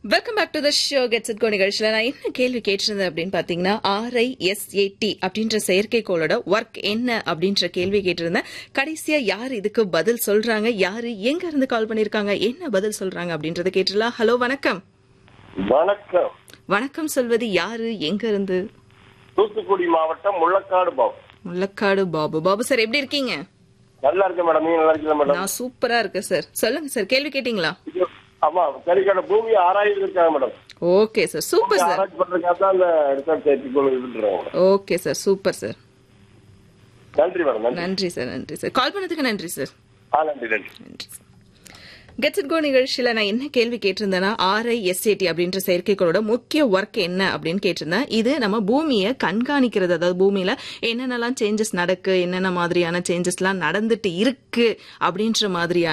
welcome back to the show get set go நிகழ்ச்சியில் நான் என்ன கேள்வி கேட்டிருந்தேன் அப்படின்னு பார்த்தீங்கன்னா ஆர்ஐஎஸ்ஏடி அப்படின்ற செயற்கைக்கோளோட ஒர்க் என்ன அப்படின்ற கேள்வி கேட்டிருந்தேன் கடைசியா யார் இதுக்கு பதில் சொல்றாங்க யாரு எங்க இருந்து கால் பண்ணிருக்காங்க என்ன பதில் சொல்றாங்க அப்படின்றத கேட்டுலாம் ஹலோ வணக்கம் வணக்கம் வணக்கம் சொல்வது யாரு எங்க இருந்து தூத்துக்குடி மாவட்டம் முள்ளக்காடு பாபு முள்ளக்காடு பாபு பாபு சார் எப்படி இருக்கீங்க நல்லா இருக்கேன் மேடம் நீங்க நல்லா இருக்கீங்களா மேடம் நான் சூப்பரா இருக்கேன் சார் சொல்லுங்க சார் கேள்வி கேட்டீங்களா இது- ஆமா சரிக்கான பூமி ஆராய்ச்சி இருக்காங்க madam okay sir super sir ஆராய்ச்சி பண்றதுக்காக தான் அந்த ரிசர்ச் சேர்த்துக்கொள்ள இதுன்றாங்க ஓகே சார் சூப்பர் சார் நன்றி மேடம் நன்றி நன்றி சார் நன்றி சார் கால் பண்ணதுக்கு நன்றி சார் ஆ நன்றி நன்றி நன்றி கெட்ஸ் இட் கோ நிகழ்ச்சியில நான் என்ன கேள்வி கேட்டிருந்தேன்னா ஆர்ஐஎஸ்ஏடி அப்படின்ற செயற்கைக்கோளோட முக்கிய ஒர்க் என்ன அப்படின்னு கேட்டிருந்தேன் இது நம்ம பூமியை கண்காணிக்கிறது அதாவது பூமியில என்னென்னலாம் சேஞ்சஸ் நடக்கு என்னென்ன மாதிரியான சேஞ்சஸ்லாம் நடந்துட்டு இருக்கு அப்படின்ற மாதிரியான